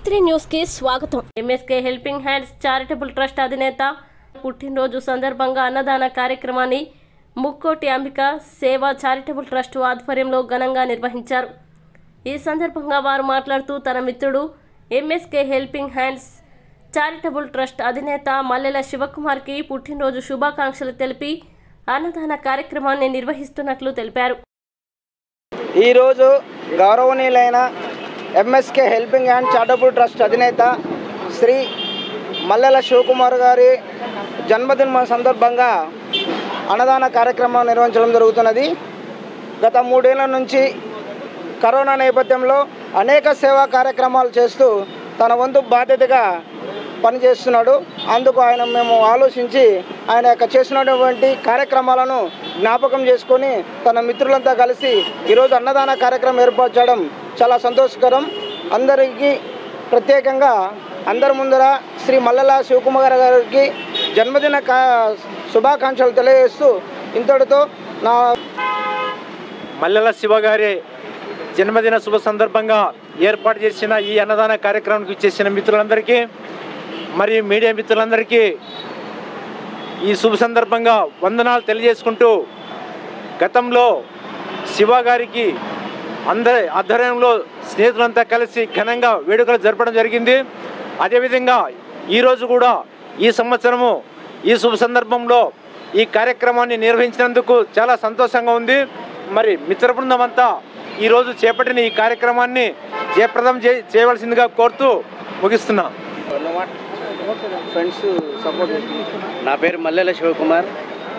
three news కి స్వాగతం MSK helping hands charitable trust అధినేత పుట్టినరోజు సందర్భంగా అన్నదాన కార్యక్రమాన్ని ముక్కోటి అంబిక సేవా చారిటబుల్ ట్రస్ట్ ఆధ్వర్యంలో ఘనంగా నిర్వహించారు ఈ సందర్భంగా వారు మాట్లాడుతూ తన మిత్రుడు MSK helping hands charitable trust అధినేత మల్లెల శివకుమార్కి పుట్టినరోజు శుభాకాంక్షలు తెలిపి అన్నదాన కార్యక్రమాన్ని నిర్వహిస్తున్నట్లు తెలిపారు ఈరోజు గౌరవనీయులైన MSK helping hand charitable trust అధినేత శ్రీ మల్లెల శివకుమార్ గారి జన్మదిన సందర్భంగా అన్నదాన కార్యక్రమం నిర్వహించడం జరుగుతున్నది గత మూడేళ్ల నుంచి కరోనా నేపథ్యంలో అనేక సేవా కార్యక్రమాలు చేస్తూ తన వంతు బాధ్యతగా పనిచేస్తున్నాడు అందుకు ఆయన మేము ఆలోచించి ఆయన యొక్క చేసినటువంటి కార్యక్రమాలను జ్ఞాపకం చేసుకొని తన మిత్రులంతా కలిసి ఈరోజు అన్నదాన కార్యక్రమం ఏర్పాటు చేయడం చాలా సంతోషకరం అందరికీ ప్రత్యేకంగా అందరి ముందర శ్రీ మల్లెల శివకుమార్ గారికి జన్మదిన కా శుభాకాంక్షలు తెలియజేస్తూ ఇంతటితో నా మల్లెల శివ గారి జన్మదిన శుభ సందర్భంగా ఏర్పాటు చేసిన ఈ అన్నదాన కార్యక్రమానికి ఇచ్చేసిన మిత్రులందరికీ మరియు మీడియా మిత్రులందరికీ ఈ శుభ సందర్భంగా వందనాలు తెలియజేసుకుంటూ గతంలో శివ గారికి అందరి ఆధ్వర్యంలో స్నేహితులంతా కలిసి ఘనంగా వేడుకలు జరపడం జరిగింది అదేవిధంగా ఈరోజు కూడా ఈ సంవత్సరము ఈ శుభ సందర్భంలో ఈ కార్యక్రమాన్ని నిర్వహించినందుకు చాలా సంతోషంగా ఉంది మరి మిత్ర బృందం అంతా ఈరోజు చేపట్టిన ఈ కార్యక్రమాన్ని జయప్రదం చే చేయవలసిందిగా కోరుతూ ముగిస్తున్నా ఫ్రెండ్స్ సపోర్ట్ నా పేరు మల్లెల శివకుమార్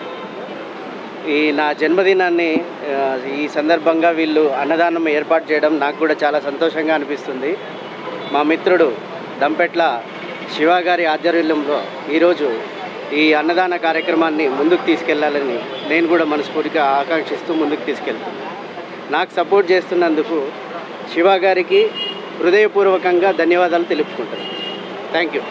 ఈ నా జన్మదినాన్ని ఆ, ఈ సందర్భంగా వీళ్ళు అన్నదానం ఏర్పాటు చేయడం నాకు కూడా చాలా సంతోషంగా అనిపిస్తుంది మా మిత్రుడు దంపెట్ల శివ గారి ఆధ్వర్యంలో ఈరోజు ఈ అన్నదాన కార్యక్రమాన్ని ముందుకు తీసుకెళ్లాలని నేను కూడా మనస్ఫూర్తిగా ఆకాంక్షిస్తూ ముందుకు తీసుకెళ్తాను నాకు సపోర్ట్ చేస్తున్నందుకు శివ గారికి హృదయపూర్వకంగా ధన్యవాదాలు తెలుపుకుంటాను థ్యాంక్ యూ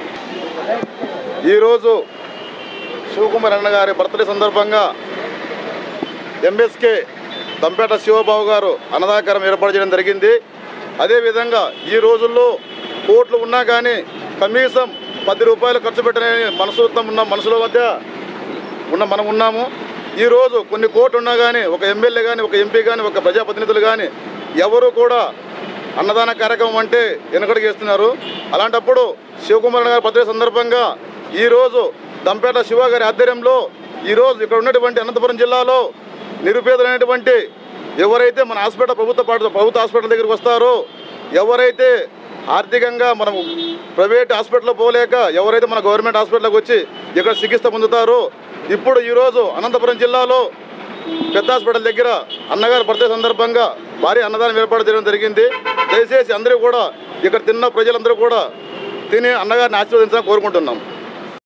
ఈరోజు శివకుమార్ అన్న గారి బర్త్డే సందర్భంగా ఎంఎస్కే దంపేట శివబాబు గారు అన్నదాకారం ఏర్పాటు చేయడం జరిగింది అదేవిధంగా ఈ రోజుల్లో కోట్లు ఉన్నా కానీ కనీసం పది రూపాయలు ఖర్చు పెట్టని మనసుతో ఉన్న మనసుల మధ్య ఉన్న మనం ఉన్నాము ఈరోజు కొన్ని కోట్లు ఉన్నా కానీ ఒక ఎమ్మెల్యే కానీ ఒక ఎంపీ కానీ ఒక ప్రజాప్రతినిధులు కానీ ఎవరు కూడా అన్నదాన కార్యక్రమం అంటే వెనకడికి వేస్తున్నారు అలాంటప్పుడు శివకుమార్ గారి బర్త్డే సందర్భంగా ఈరోజు దంపేట శివ గారి ఆధ్వర్యంలో ఈరోజు ఇక్కడ ఉన్నటువంటి అనంతపురం జిల్లాలో నిరుపేదలైనటువంటి ఎవరైతే మన హాస్పిటల్ ప్రభుత్వ పాఠ- ప్రభుత్వ హాస్పిటల్ దగ్గరికి వస్తారో ఎవరైతే ఆర్థికంగా మనం ప్రైవేట్ హాస్పిటల్లో పోలేక ఎవరైతే మన గవర్నమెంట్ హాస్పిటల్కి వచ్చి ఇక్కడ చికిత్స పొందుతారో ఇప్పుడు ఈరోజు అనంతపురం జిల్లాలో పెద్ద హాస్పిటల్ దగ్గర అన్నగారి బర్త్డే సందర్భంగా భారీ అన్నదానం ఏర్పాటు చేయడం జరిగింది దయచేసి అందరూ కూడా ఇక్కడ తిన్న ప్రజలందరూ కూడా తిని అన్నగారిని ఆశీర్వదించాలని కోరుకుంటున్నాం